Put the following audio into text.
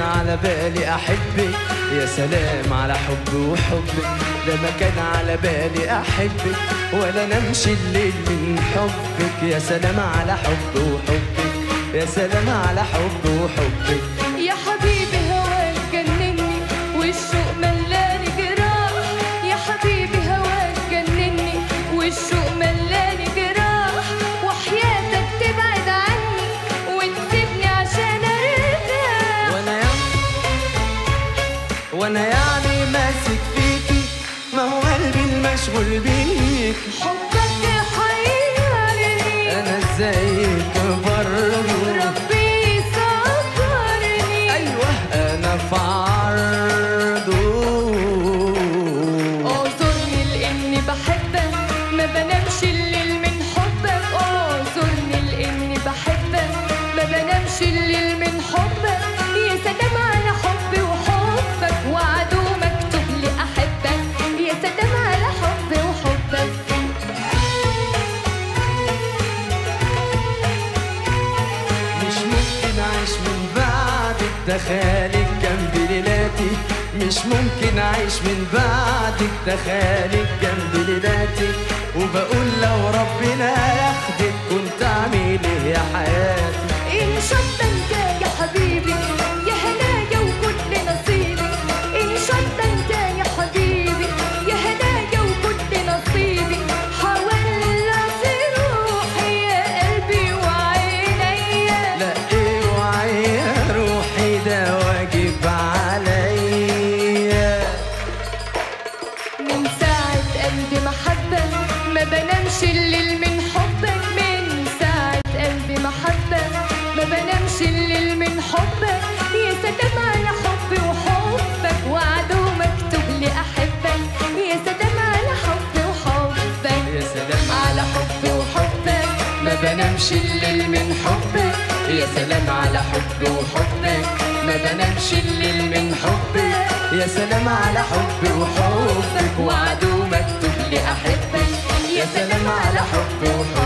على بالي احبك يا سلام على حب وحبك ده ما كان على بالي احبك ولا نمشي الليل من حبك يا سلام على حب وحبك يا سلام على حب وحبك يا حبيبي هواك جنني والشوق ملاني جراح يا حبيبي هواك جنني والشوق ملاني جراح وحياتك تبعد عني وتسيبني عشان ارتاح وانا يعني وانا يعني ماسك فيكي ما هو قلبي المشغول بيك حبك يحيرني انا ازيك برضه ربي يصبرني ايوه انا في عرضه اعذرني لاني بحبك ما بنامش الليل من حبك اعذرني لاني بحبك ما بنامش الليل من حبك يا سلام على حبي وحبك وعدو مكتوب لي احبك يا سلام على حبي وحبك مش ممكن اعيش من بعدك تخيلك جنب ليلاتي مش ممكن اعيش من بعدك تخيلك جنب ليلاتي وبقول لو ربنا ياخدك كنت اعمل ايه يا حياتي ان شاء الله انت يا حبيبي يا هنايا وكل نصيبي ان شاء الله انت يا حبيبي يا هنايا وكل نصيبي حاول في روحي يا قلبي وعينيا لا اوعي يا روحي ده واجب عليا من ساعة قلبي محبة ما بنامش الليل من حبك من ساعة قلبي محبة ما بنامش الليل من حبك يا سلام على حبي وحبك وعدو مكتوب لي أحبك يا سلام على حبي وحبك يا سلام على حبي وحبك ما بنامش الليل من حبك يا سلام على حبي وحبك ما بنامش الليل من حبك يا سلام على حبي وحبك وعدو مكتوب لي احبك يا سلام على حبي وحبك